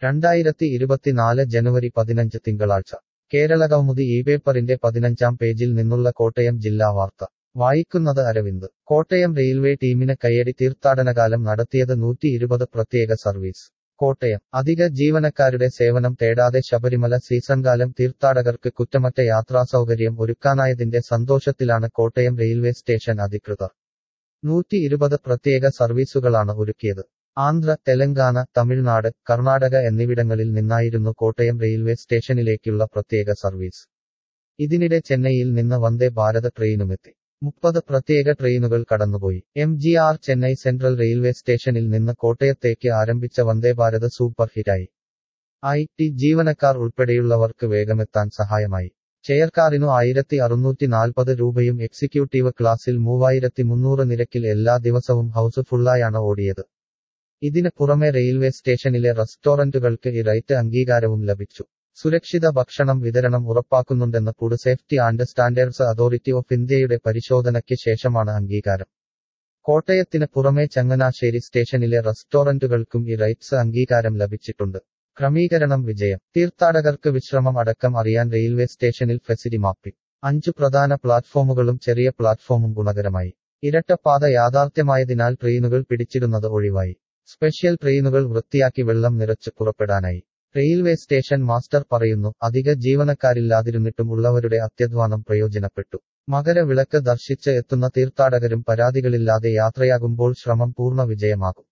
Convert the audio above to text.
രണ്ടായിരത്തി ഇരുപത്തിനാല് ജനുവരി പതിനഞ്ച് തിങ്കളാഴ്ച കേരളകൗമുദി ഈ പേപ്പറിന്റെ പതിനഞ്ചാം പേജിൽ നിന്നുള്ള കോട്ടയം ജില്ലാ വാർത്ത വായിക്കുന്നത് അരവിന്ദ് കോട്ടയം റെയിൽവേ ടീമിന് കയ്യടി തീർത്ഥാടനകാലം നടത്തിയത് നൂറ്റി ഇരുപത് പ്രത്യേക സർവീസ് കോട്ടയം അധിക ജീവനക്കാരുടെ സേവനം തേടാതെ ശബരിമല സീസൺകാലം തീർത്ഥാടകർക്ക് കുറ്റമറ്റ യാത്രാസൗകര്യം ഒരുക്കാനായതിന്റെ സന്തോഷത്തിലാണ് കോട്ടയം റെയിൽവേ സ്റ്റേഷൻ അധികൃതർ നൂറ്റി ഇരുപത് പ്രത്യേക സർവീസുകളാണ് ഒരുക്കിയത് ആന്ധ്ര തെലങ്കാന തമിഴ്നാട് കർണാടക എന്നിവിടങ്ങളിൽ നിന്നായിരുന്നു കോട്ടയം റെയിൽവേ സ്റ്റേഷനിലേക്കുള്ള പ്രത്യേക സർവീസ് ഇതിനിടെ ചെന്നൈയിൽ നിന്ന് വന്ദേ ഭാരത് ട്രെയിനുമെത്തി മുപ്പത് പ്രത്യേക ട്രെയിനുകൾ കടന്നുപോയി M G R Chennai central railway സ്റ്റേഷനിൽ നിന്ന് കോട്ടയത്തേക്ക് ആരംഭിച്ച വന്ദേ ഭാരത് സൂപ്പർ ഹിറ്റായി ഐ ടി ജീവനക്കാർ ഉൾപ്പെടെയുള്ളവർക്ക് വേഗമെത്താൻ സഹായമായി ചെയർകാറിനു ആയിരത്തി അറുന്നൂറ്റി നാൽപ്പത് രൂപയും എക്സിക്യൂട്ടീവ് ക്ലാസ്സിൽ മൂവായിരത്തി മുന്നൂറ് നിരക്കിൽ എല്ലാ ദിവസവും ഹൗസ് ഫുള്ളായാണ് ഓടിയത് ഇതിന് പുറമെ റെയിൽവേ സ്റ്റേഷനിലെ റെസ്റ്റോറന്റുകൾക്ക് ഈ റൈറ്റ് അംഗീകാരവും ലഭിച്ചു സുരക്ഷിത ഭക്ഷണം വിതരണം ഉറപ്പാക്കുന്നുണ്ടെന്ന് food safety and standards authority of ഇന്ത്യയുടെ പരിശോധനയ്ക്ക് ശേഷമാണ് അംഗീകാരം കോട്ടയത്തിന് പുറമെ ചങ്ങനാശ്ശേരി സ്റ്റേഷനിലെ റെസ്റ്റോറന്റുകൾക്കും ഈ റൈറ്റ്സ് അംഗീകാരം ലഭിച്ചിട്ടുണ്ട് ക്രമീകരണം വിജയം തീർത്ഥാടകർക്ക് വിശ്രമം അടക്കം അറിയാൻ റെയിൽവേ സ്റ്റേഷനിൽ ഫെസിലി മാപ്പിംഗ് അഞ്ചു പ്രധാന പ്ലാറ്റ്ഫോമുകളും ചെറിയ പ്ലാറ്റ്ഫോമും ഗുണകരമായി ഇരട്ടപ്പാത യാഥാർത്ഥ്യമായതിനാൽ ട്രെയിനുകൾ പിടിച്ചിടുന്നത് ഒഴിവായി സ്പെഷ്യൽ ട്രെയിനുകൾ വൃത്തിയാക്കി വെള്ളം നിറച്ച് പുറപ്പെടാനായി റെയിൽവേ സ്റ്റേഷൻ മാസ്റ്റർ പറയുന്നു അധിക ജീവനക്കാരില്ലാതിരുന്നിട്ടും ഉള്ളവരുടെ അത്യധ്വാനം പ്രയോജനപ്പെട്ടു മകരവിളക്ക് ദർശിച്ച് എത്തുന്ന തീർത്ഥാടകരും പരാതികളില്ലാതെ യാത്രയാകുമ്പോൾ ശ്രമം പൂർണ്ണ വിജയമാകും